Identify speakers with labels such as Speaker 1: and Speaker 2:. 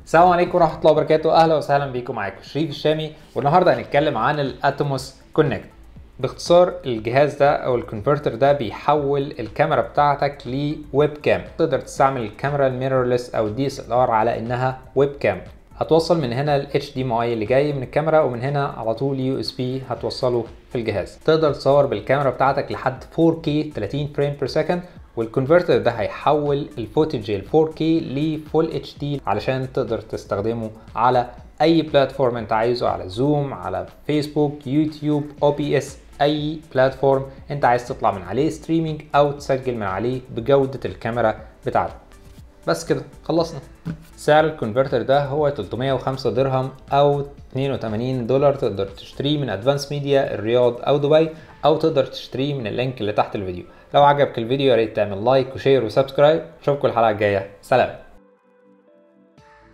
Speaker 1: السلام عليكم ورحمه الله وبركاته اهلا وسهلا بيكم معاكم شريف الشامي والنهارده هنتكلم عن الاتوموس كونكت باختصار الجهاز ده او الكونفرتر ده بيحول الكاميرا بتاعتك لويب كام تقدر تستعمل الكاميرا الميرورلس او الدي اس ال ار على انها ويب كام هتوصل من هنا ال HDMI اللي جاي من الكاميرا ومن هنا على طول يو اس بي هتوصله في الجهاز تقدر تصور بالكاميرا بتاعتك لحد 4K 30 فريم بير سكند والكونفرتر ده هيحول الفوتج ال 4K لفول اتش دي علشان تقدر تستخدمه على اي بلاتفورم انت عايزه على زوم على فيسبوك يوتيوب او بي اس اي بلاتفورم انت عايز تطلع من عليه ستريمينج او تسجل من عليه بجودة الكاميرا بتاعتك بس كده خلصنا سعر الكونفرتر ده هو 305 درهم او 82 دولار تقدر تشتريه من ادفانس ميديا الرياض او دبي او تقدر تشتريه من اللينك اللي تحت الفيديو لو عجبك الفيديو يا ريت تعمل لايك وشير وسبسكرايب اشوفكم الحلقه الجايه سلام